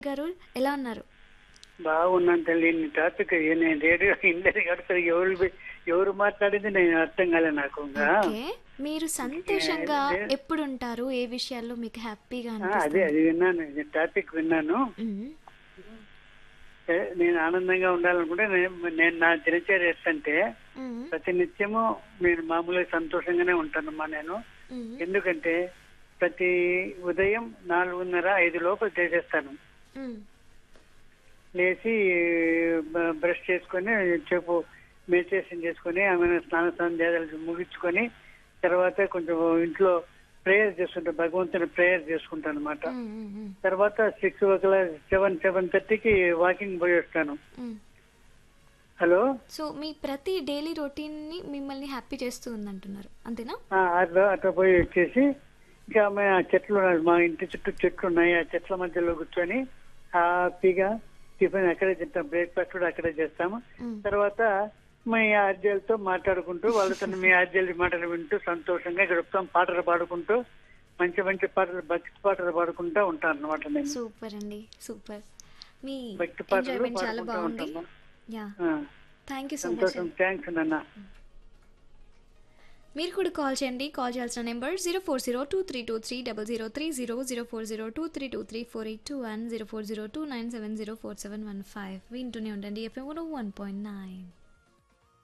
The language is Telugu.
గారు ఎలా ఉన్నారు బాగున్నాను తల్లి నీ టాపిక్ నేను రేడియో ఇండేది కడతారు ఎవరు పె- ఎవరు మాట్లాడింది నేను అర్థం కాలే నాకు ఇంకా. ఓకే మీరు సంతోషంగా ఏ- ఎప్పుడు ఉంటారు ఏ విషయాల్లో మీకు హ్యాపీగా ఆ, అదే అనిపిస్తుంది అది విన్నాను ఈ టాపిక్ విన్నాను మ్మ్. ఏ, నేను ఆనందంగా ఉండాలనుకుంటే నేను- నేను నా దినచర్య ఎట్టంటే మ్మ్. ప్రతి నిత్యము నేను మామూలుగా సంతోషంగానే ఉంటానమ్మా నేను మ్మ్. ఎందుకంటే ప్రతి ఉదయం నాలుగున్నర ఐదు లోపల చేసేస్తాను మ్మ్. లేచి బ- బ్రష్ చేసుకొని చెప్పు మెడిటేషన్ చేసుకొని ఆమె స్నాన సంధ్యాలు ముగించుకొని తర్వాత కొంచెం ఇంట్లో ప్రేయర్ చేసుకుంటా భగవంతుని ప్రేయర్ చేసుకుంటాను అనమాట మ్మ్. మ్మ్. తర్వాత six o'clock seven seven థర్టీకి వాకింగ్ పోయి వస్తాను మ్మ్. హలో సో మీ ప్రతి డైలీ రొటీన్ ని మిమ్మల్ని హ్యాపీ చేస్తూ ఉందంటున్నారు అంతేనా ఆ, అట్లా అట్లా పోయి వచ్చేసి ఇంకా ఆమె ఆ చెట్లు ఉన్నాయి మా ఇంటి చుట్టూ చెట్లు ఉన్నాయి ఆ చెట్ల మధ్యలో కూర్చొని హ్యాపీగా టిఫిన్ అక్కడే తింటాం బ్రేక్ఫాస్ట్ కూడా అక్కడే చేస్తాము మ్మ్. తర్వాత మీ ఆర్జలతో మాట్లాడుకుంటూ వాళ్ళతో మీ ఆర్జల మాటలు వింటూ సంతోషంగా గడుపుతాం పాటలు పాడుకుంటూ మంచి మంచి పాటలు భక్తి పాటలు పాడుకుంటూ ఉంటాను అనమాట నేను సూపర్ అండి సూపర్ మీ భక్తి పాటలు ఎంజాయ్మెంట్ చాలా పాడుకుంటూ బాగుంది ఉంటాను యా ఆ, థ్యాంక్ యూ సో మచ్ సంతోషం థ్యాంక్స్ నాన్న మీరు కూడా కాల్ చేయండి కాల్ చేయాల్సిన number zero four zero two three two three double zero three zero zero four zero two three two three four eight two one zero four zero two nine seven zero four seven one five వింటూనే ఉండండి ఎఫ్ఎం వన్ పాయింట్ నైన్